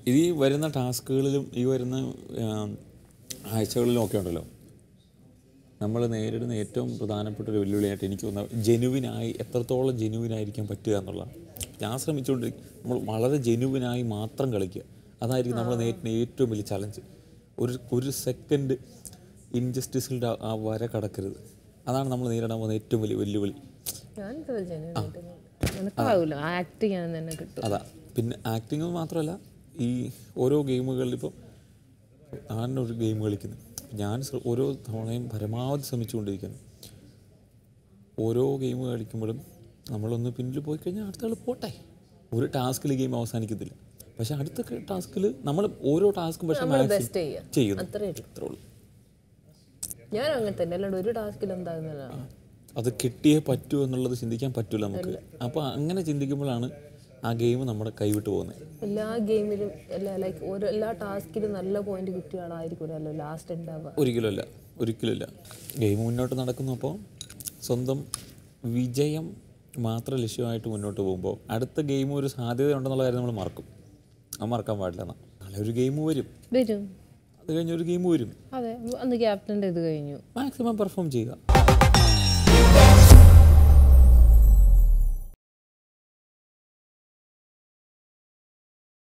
ഇത് ഈ വരുന്ന ടാസ്കുകളിലും ഈ വരുന്ന ആം, ആഴ്ചകളിലും ഒക്കെ ഉണ്ടല്ലോ നമ്മൾ നേരിടുന്ന ഏറ്റവും പ്രധാനപ്പെട്ട ഒരു വെല്ലുവിളിയായിട്ട് എനിക്ക് തോന്നുന്നത് ജെനുവിനായി എത്രത്തോളം ജെനുവിനായിരിക്കാൻ പറ്റുക എന്നുള്ളതാണ് ഞാൻ ശ്രമിച്ചുകൊണ്ടിരിക്കും നമ്മൾ വളരെ ജെനുവിനായി മാത്രം കളിക്കുക അതായിരിക്കും നമ്മൾ നേരിടുന്ന ഏറ്റവും വലിയ ചലഞ്ച് ഒരു ഒരു സെക്കൻഡ് ഇൻജസ്റ്റിസിൻ്റെ ആ വര കടക്കരുത് അതാണ് നമ്മൾ നേരിടാൻ പോകുന്ന ഏറ്റവും വലിയ വെല്ലുവിളി ഞാൻ നിനക്കാവില്ല ആക്ട് ചെയ്യാൻ തന്നെ കിട്ടും അതാ പിന്നെ ആക്ടിങ് മാത്രമല്ല ഈ ഓരോ ഗെയിമുകളിൽ ഇപ്പോൾ ഞാനൊരു ഗെയിം കളിക്കുന്നു ഞാൻ ശ്ര- ഓരോ തവണയും പരമാവധി ശ്രമിച്ചുകൊണ്ടിരിക്കുന്നു ഓരോ ഗെയിം കളിക്കുമ്പോഴും നമ്മളൊന്ന് പിന്നിൽ പോയി കഴിഞ്ഞാൽ അടുത്ത ആൾ പോട്ടെ ഒരു ടാസ്കിൽ ഗെയിം അവസാനിക്കത്തില്ല പക്ഷെ അടുത്ത ടാസ്കിൽ നമ്മൾ ഓരോ ടാസ്കും പക്ഷെ നമ്മൾ maximum ബെസ്റ്റ് ചെയ്യാം ചെയ്യുന്നു അത്രേ ഉള്ളൂ അത്രേ ഉള്ളൂ ഞാൻ അങ്ങനെ തന്നെ അല്ലാണ്ട് ഒരു ടാസ്കിൽ എന്താകുന്നില്ല അത് കിട്ടിയേ പറ്റൂ എന്നുള്ളത് ചിന്തിക്കാൻ പറ്റില്ല നമുക്ക് അപ്പോൾ അങ്ങനെ ചിന്തിക്കുമ്പോഴാണ് ആ ഗെയിം നമ്മുടെ കൈവിട്ട് പോകുന്നത് എല്ലാ ഗെയിമിലും എല്ലാ ലൈക്ക് ഓരോ എല്ലാ ടാസ്കിലും നല്ല പോയിന്റ് കിട്ടിയ ആളായിരിക്കുമല്ലോ ലാസ്റ്റ് ഉണ്ടാവുക ഒരിക്കലുമല്ല ഒരിക്കലുമില്ല ഗെയിം മുന്നോട്ട് നടക്കുന്നപ്പോൾ സ്വന്തം വിജയം മാത്രം ലക്ഷ്യമായിട്ട് മുന്നോട്ട് പോകുമ്പോൾ അടുത്ത ഗെയിം ഒരു സാധ്യത ഉണ്ടെന്നുള്ള കാര്യം നമ്മൾ മറക്കും അത് മറക്കാൻ പാടില്ല എന്നാ. നാളെ ഒരു ഗെയിം വരും വരും അത് കഴിഞ്ഞ് ഒരു ഗെയിം വരും അതെ അന്ന് ക്യാപ്റ്റൻ്റെ ഇത് കഴിഞ്ഞു മാക്സിമം പെർഫോം ചെയ്യുക